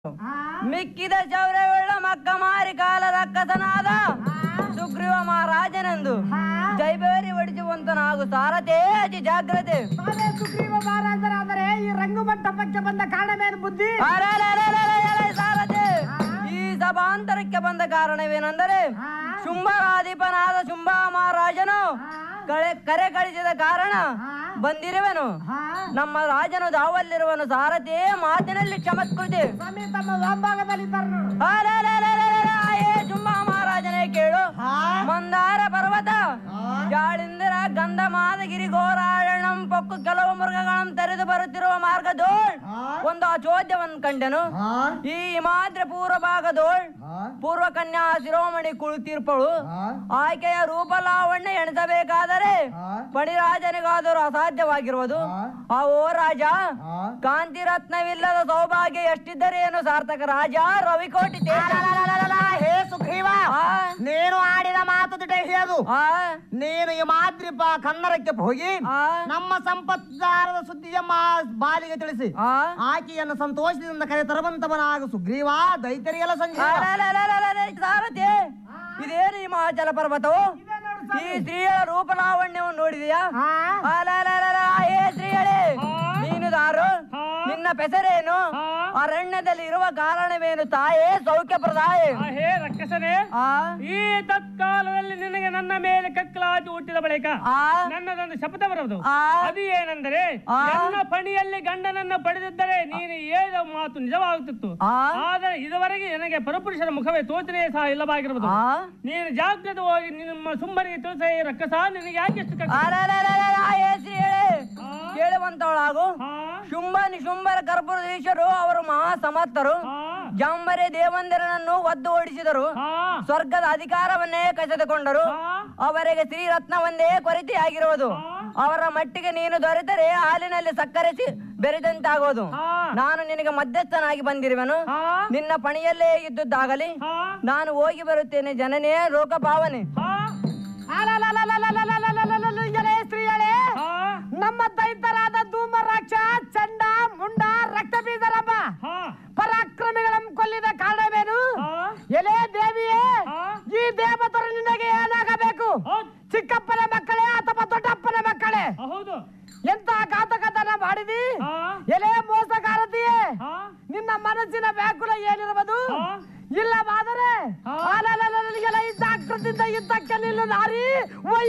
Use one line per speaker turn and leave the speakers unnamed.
ಮಿಕ್ಕಿದ ಚೌರವೆಳ್ಳ ಮಕ್ಕ ಮಾರಿ ಕಾಲದ ಅಕ್ಕಸನಾದ ಸುಗ್ರೀವ ಮಹಾರಾಜನೆಂದು ಜೈಬೇರಿ ಒಡಿಸುವಂತನಾಗು ಸಾರಥೇ ಅತಿ ಜಾಗ್ರತೆ
ತಾವೇ ಸುಗ್ರೀವ ಮಹಾರಾಜರಾದರೆ ಈ ರಂಗು ಮಂಟಪಕ್ಕೆ ಬಂದ ಕಾರಣವೇನು ಬುದ್ಧಿ
ಅರೆರೆರೆರೆರೆರೆ ಸಾರಥಿ ಈ ಸಭಾಂತರಕ್ಕೆ ಬಂದ ಕಾರಣವೇನೆಂದರೆ ಶುಂಭರಾಧಿಪನಾದ ಶುಂಭ ಮಹಾರಾಜನು ಕಳೆ ಕರೆ ಕಳಿಸಿದ ಕಾರಣ ಬಂದಿರುವೆನು ನಮ್ಮ ರಾಜನು ದಾವಲ್ಲಿರುವನು ಸಾರಥಿ ಮಾತಿನಲ್ಲಿ ಚಮತ್ಕೃತಿ
ಸ್ವಾಮಿ ತಮ್ಮ ವಾಮಭಾಗದಲ್ಲಿ ಇದ್ದಾರೆ ನೋಡು
ಅರೆರೆರೆರೆರೆರೆ, ಏ ಶುಂಭ ಮಹಾರಾಜನೇ ಕೇಳು ಮಂದಾರ ಪರ್ವತ ಜಾಳಿಂದಿರ ಗಂಧ ಮಾದಗಿರಿ ಘೋರಾಳಣಂ ಪೊಕ್ಕು ಕೆಲವು ಮೃಗಗಳಂ ತೆರೆದು ಬರುತ್ತಿರುವ ಮಾರ್ಗದೋಳ್ ಒಂದು ಅಚೋದ್ಯವನ್ನು ಕಂಡೆನು ಈ ಹಿಮಾದ್ರಿ ಪೂರ್ವ ಭಾಗದೋಳ್ ಪೂರ್ವ ಕನ್ಯಾ ಶಿರೋಮಣಿ ಕುಳಿತಿರ್ಪಳು ಆಕೆಯ ರೂಪ ಲಾವಣ್ಯ ಎಣಿಸಬೇಕಾದರೆ ಪಣಿರಾಜನಿಗಾದರೂ ಅಸಾಧ್ಯವಾಗಿರುವುದು ಆ ಓ ರಾಜ ಕಾಂತಿ ರತ್ನವಿಲ್ಲದ ಸೌಭಾಗ್ಯ ಎಷ್ಟಿದ್ದರೇನು ಸಾರ್ಥಕ ರಾಜ ರವಿಕೋಟಿ ತೇಜ
ಹೇ ಸುಗ್ರೀವ
ಆ,
ನೀನು ಆಡಿದ ಮಾತು ದಿಟ ಹೇಳು
ಆ,
ನೀನು ಈ ಮಾದ್ರಿಪ ಕನ್ನಡಕ್ಕೆ ಹೋಗಿ
ಆ,
ನಮ್ಮ ಸಂಪತ್ತಾರದ ಸುದ್ದಿಯಮ್ಮ ಬಾಲಿಗೆ ತಿಳಿಸಿ
ಆ.
ಆಕೆಯನ್ನು ಸಂತೋಷದಿಂದ ಕರೆ ತರುವಂತವನಾಗ ಸುಗ್ರೀವ ದೈತ್ಯರಿಗೆಲ್ಲ ಸಂಜೆ
ಅರೆರೆರೆರೆರೆ, ಸಾರಥಿ ಇದೇನು ಈ ಮಹಾಚಲ ಪರ್ವತವು ಈ ಸ್ತ್ರೀಯರ ರೂಪ ಲಾವಣ್ಯವನ್ನು ನೋಡಿದೆಯಾ ಅಲಲಲಲ, ಏ ಸ್ತ್ರೀಯಳೇ ನೀನು ದಾರು ನಿನ್ನ ಪೆಸರೇನು ಅರಣ್ಯದಲ್ಲಿ ಇರುವ ಕಾರಣವೇನು ತಾಯೇ ಸೌಖ್ಯ ಪ್ರದಾಯೇ
ಆ ಹೇ ರಕ್ಕಸನೇ
ಆ
ಈ ತತ್ಕಾಲದಲ್ಲಿ ನಿನಗೆ ನನ್ನ ಮೇಲೆ ಕಕ್ಕಲಾತಿ ಹುಟ್ಟಿದ ಬಳಿಕ
ಆ
ನನ್ನದೊಂದು ಶಪಥ ಬರುವುದು
ಆ
ಅದು ಏನೆಂದರೆ
ಆ.
ನನ್ನ ಪಣಿಯಲ್ಲಿ ಗಂಡನನ್ನ ಪಡೆದಿದ್ದರೆ ನೀನು ಹೇಳಿದ ಮಾತು ನಿಜವಾಗುತ್ತಿತ್ತು
ಆ
ಆದರೆ ಇದುವರೆಗೆ ನನಗೆ ಪರಪುರುಷರ ಮುಖವೇ ತೋಚನೆ ಸಹ ಇಲ್ಲವಾಗಿರುವುದು
ಆ
ನೀನು ಜಾಗೃತವಾಗಿ ನಿಮ್ಮ ಸುಮ್ಮನಿಗೆ ತಿಳಿಸ ಈ ರಕ್ಕಸ ನಿನಗೆ ಯಾಕೆ ಎಷ್ಟು ಕಷ್ಟ?
ಅಲಲಲಲ, ಏ ಸ್ತ್ರೀಯಳೇ
ಆ?
ಕೇಳುವಂತವಳಾಗು
ಆ?
ಶುಂಭ ನಿಶುಂಭರ ಕರ್ಪುರಧೀಶರು ಅವರು ಮಹಾ ಸಮರ್ಥರು
ಆ?
ಜಾಂಬರೆ ದೇವಂದರನನ್ನು ಒದ್ದು ಓಡಿಸಿದರು
ಆ?
ಸ್ವರ್ಗದ ಅಧಿಕಾರವನ್ನೇ ಕಸಿದುಕೊಂಡರು
ಆ?
ಅವರಿಗೆ ಶ್ರೀರತ್ನವೊಂದೇ ಕೊರತೆಯಾಗಿರುವುದು ಅವರ ಮಟ್ಟಿಗೆ ನೀನು ದೊರೆತರೆ ಹಾಲಿನಲ್ಲಿ ಸಕ್ಕರೆ ಸಿ- ಬೆರೆದಂತಾಗೋದು
ಆ?
ನಾನು ನಿನಗೆ ಮಧ್ಯಸ್ಥನಾಗಿ ಬಂದಿರುವೆನು
ಆ?
ನಿನ್ನ ಪಣಿಯಲ್ಲೇ ಇದ್ದುದಾಗಲಿ
ಆ?
ನಾನು ಹೋಗಿ ಬರುತ್ತೇನೆ ಜನನೇ ಲೋಕ ಭಾವನೆ
ಆ?
ಎಲೆ ಸ್ತ್ರೀಯಳೇ
ಆ?
ನಮ್ಮ ದೈತರಾದ ಧೂಮ ರಾಕ್ಷ ಚಂಡ ಮುಂಡ ರಕ್ತ ಬೀಜರಮ್ಮ
ಆ?
ಪರಾಕ್ರಮಿಗಳಂ ಕೊಲ್ಲಿದ ಕಾರಣವೇನು
ಆ?
ಎಲೆ ದೇವಿಯೇ
ಆ?
ಈ ದೇವತರು ನಿನಗೆ ಏನಾಗಬೇಕು
ಹೌದ್.
ಚಿಕ್ಕಪ್ಪನ ಮಕ್ಕಳೇ ಅಥವಾ ದೊಡ್ಡಪ್ಪನ ಮಕ್ಕಳೇ
ಹೌದು
ಎಂತ ಘಾತಕತನ ಮಾಡಿದಿ
ಆ?
ಎಲೆ ಮೋಸಗಾರತಿಯೇ
ಆ?
ನಿನ್ನ ಮನಸ್ಸಿನ ವ್ಯಾಕುಲ ಏನಿರುವುದು
ಆ?
ಇಲ್ಲವಾದರೆ
ಆ?
ಆಲಲಲಲಲಿಗೆಲ್ಲ ಇದ್ದ ಆಕೃತಿಯಿಂದ ಇದ್ದಕ್ಕೆ ನಿಲ್ಲು ನಾರಿ ವೈ